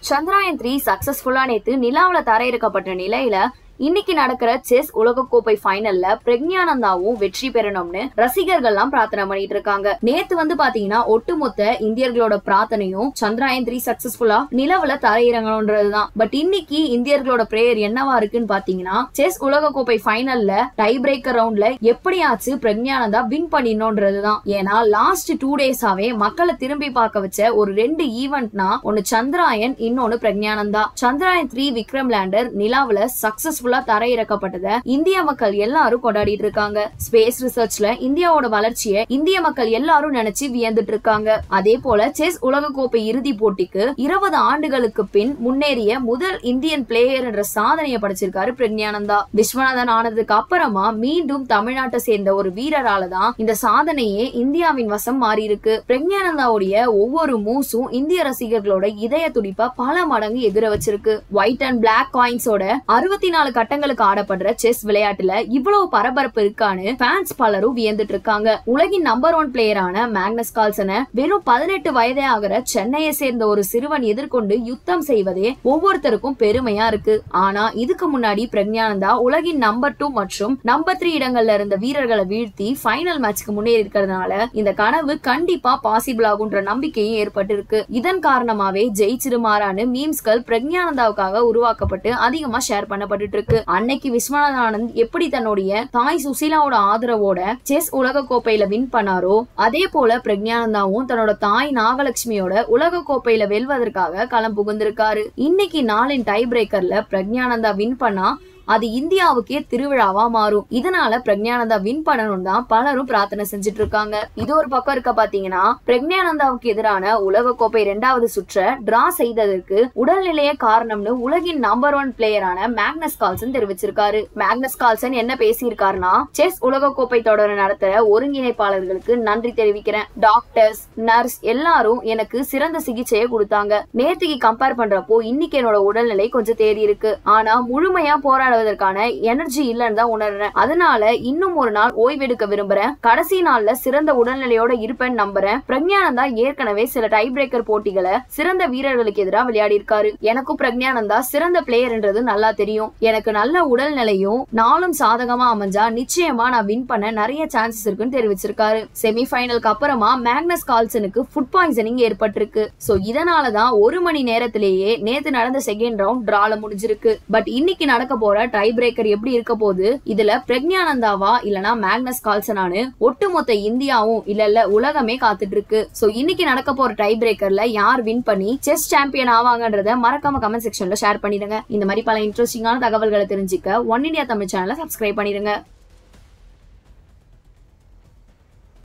Chandrayaan three சக்சஸ்ஃபுல்லா நேத்து நிலாவுல தரையிறக்கப்பட்ட நிலையில இன்னைக்கு நடக்கிற செஸ் உலகக்கோப்பை ஃபைனல்ல பிரக்ஞானந்தாவும் வெற்றி பெறணும்னு ரசிகர்கள்லாம் பிரார்த்தனை பண்ணிட்டு இருக்காங்க நேத்து வந்து பாத்தீங்கன்னா ஒட்டுமொத்த இந்தியர்களோட பிரார்த்தனையும் சந்திராயன் த்ரீ சக்சஸ்ஃபுல்லா நிலவுல தரையிறங்கணும்ன்றதுதான் பட் இன்னைக்கு இந்தியர்களோட பிரேயர் என்னவா இருக்குன்னு பாத்தீங்கன்னா செஸ் உலகக்கோப்பை ஃபைனல்ல டை பிரேக்கர் ரவுண்ட்ல எப்படியாச்சு பிரக்ஞானந்தா வின் பண்ணிடணும்ன்றதுதான் ஏன்னா லாஸ்ட் டூ டேஸாவே மக்களை திரும்பி பார்க்க வச்ச ஒரு ரெண்டு ஈவெண்ட்னா ஒன்னு சந்திராயன் இன்னொன்னு பிரக்ஞானந்தா சந்திராயன் த்ரீ விக்ரம் லேண்டர் நிலாவுல சக்சஸ்ஃபுல்லா தரையிறக்கப்பட்டத இந்திய மக்கள் எல்லாரும் கொண்டாடிட்டு இருக்காங்க ஸ்பேஸ் ரிசர்ச்ல இந்தியாவோட வளர்ச்சியை இந்திய மக்கள் எல்லாரும் நினைச்சு வியந்துட்டு இருக்காங்க அதே போல செஸ் உலகக்கோப்பை இறுதி போட்டிக்கு இருபது ஆண்டுகளுக்கு பின் முன்னேறிய முதல் இந்தியன் பிளேயர் என்ற சாதனையை படைச்சிருக்காரு பிரக்ஞானந்தா விஸ்வநாதன் ஆனதுக்கு அப்புறமா மீண்டும் தமிழ்நாட்டை சேர்ந்த ஒரு வீரரால தான் இந்த சாதனையே இந்தியாவின் வசம் மாறி இருக்கு பிரக்ஞானந்தாவுடைய ஒவ்வொரு மூவ்ஸும் இந்திய ரசிகர்களோட இதய துடிப்பா பல மடங்கு எதிர வச்சிருக்கு ஒயிட் அண்ட் பிளாக் காயின்ஸோட அறுபத்தி நாலு கட்டங்களுக்கு ஆடப்படுற செஸ் விளையாட்டுல இவ்வளவு பரபரப்பு இருக்கான்னு ஃபேன்ஸ் பலரும் வியந்துட்டு இருக்காங்க உலகின் நம்பர் ஒன் பிளேயரான மேக்னஸ் கால்சனை வெறும் பதினெட்டு வயதே ஆகிற சென்னையை சேர்ந்த ஒரு சிறுவன் எதிர்கொண்டு யுத்தம் செய்வதே ஒவ்வொருத்தருக்கும் பெருமையா இருக்கு ஆனா இதுக்கு முன்னாடி பிரக்ஞானந்தா உலகின் நம்பர் டூ மற்றும் நம்பர் த்ரீ இடங்கள்ல இருந்த வீரர்களை வீழ்த்தி ஃபைனல் மேட்ச்க்கு முன்னேறி இருக்கிறதுனால இந்த கனவு கண்டிப்பா பாசிபிள் ஆகுன்ற நம்பிக்கையும் ஏற்பட்டு இருக்கு இதன் காரணமாவே ஜெயிச்சிருமாறான்னு மீம்ஸ்கள் பிரக்ஞானந்தாவுக்காக உருவாக்கப்பட்டு அதிகமா ஷேர் பண்ணப்பட்டு இருக்கு அன்னைக்கு விஸ்வநாத ஆனந்த் எப்படி தன்னுடைய தாய் சுசீலாவோட ஆதரவோட செஸ் உலக கோப்பையில வின் பண்ணாரோ அதே போல பிரக்ஞானந்தாவும் தன்னோட தாய் நாகலட்சுமியோட உலக கோப்பையில வெல்வதற்காக களம் புகுந்திருக்காரு இன்னைக்கு நாளின் டை பிரேக்கர்ல பிரக்ஞானந்தா வின் பண்ணா அது இந்தியாவுக்கே திருவிழாவா மாறும் இதனால பிரக்ஞானந்தா வின் பண்ணணும் தான் பலரும் பிரார்த்தனை செஞ்சுட்டு இருக்காங்க இது ஒரு பக்கம் இருக்க பாத்தீங்கன்னா பிரக்ஞானந்தாவுக்கு எதிரான உலக கோப்பை இரண்டாவது சுற்ற டிரா செய்ததற்கு உடல்நிலையே காரணம்னு உலகின் நம்பர் ஒன் பிளேயரான மேக்னஸ் கால்சன் தெரிவிச்சிருக்காரு மேக்னஸ் கால்சன் என்ன பேசியிருக்காருன்னா செஸ் உலக கோப்பை தொடரை நடத்துற ஒருங்கிணைப்பாளர்களுக்கு நன்றி தெரிவிக்கிறேன் டாக்டர்ஸ் நர்ஸ் எல்லாரும் எனக்கு சிறந்த சிகிச்சையை கொடுத்தாங்க நேத்துக்கு கம்பேர் பண்றப்போ இன்னைக்கு என்னோட உடல்நிலை கொஞ்சம் தேறி இருக்கு ஆனா முழுமையா போராடுவதற்கான எனர்ஜி இல்லைன்னு தான் உணர்றேன் அதனால இன்னும் ஒரு நாள் ஓய்வெடுக்க விரும்புறேன் கடைசி நாள்ல சிறந்த உடல்நிலையோட இருப்பேன்னு நம்புறேன் பிரக்ஞானந்தா ஏற்கனவே சில டை பிரேக்கர் போட்டிகளை சிறந்த வீரர்களுக்கு எதிராக விளையாடி இருக்காரு எனக்கும் பிரக்ஞானந்தா சிறந்த பிளேயர்ன்றது நல்லா தெரியும் எனக்கு நல்ல உடல்நிலையும் நாளும் சாதகமா அமைஞ்சா நிச்சயமா நான் வின் பண்ண நிறைய சான்சஸ் இருக்குன்னு தெரிவிச்சிருக்காரு செமி ஃபைனலுக்கு அப்புறமா மேக்னஸ் கால்சனுக்கு ஃபுட் பாய்சனிங் ஏற்பட்டிருக்கு சோ இதனாலதான் ஒரு மணி நேரத்திலேயே நேத்து நடந்த செகண்ட் ரவுண்ட் டிரால முடிஞ்சிருக்கு பட் இன்னைக்கு நடக்க போற டை பிரேக்கர் எப்படி இருக்க போகுது இதுல பிரக்ஞானந்தாவா இல்லனா மேக்னஸ் கால்சனானு ஒட்டுமொத்த இந்தியாவும் இல்ல இல்ல உலகமே காத்துட்டு இருக்கு சோ இன்னைக்கு நடக்க போற டை பிரேக்கர்ல யார் வின் பண்ணி செஸ் சாம்பியன் ஆவாங்கன்றத மறக்காம கமெண்ட் செக்ஷன்ல ஷேர் பண்ணிடுங்க இந்த மாதிரி பல இன்ட்ரெஸ்டிங்கான தகவல்களை தெரிஞ்சுக்க ஒன் இந்தியா தமிழ் சேனலை சப்ஸ்கிரைப் பண்ணிடுங்க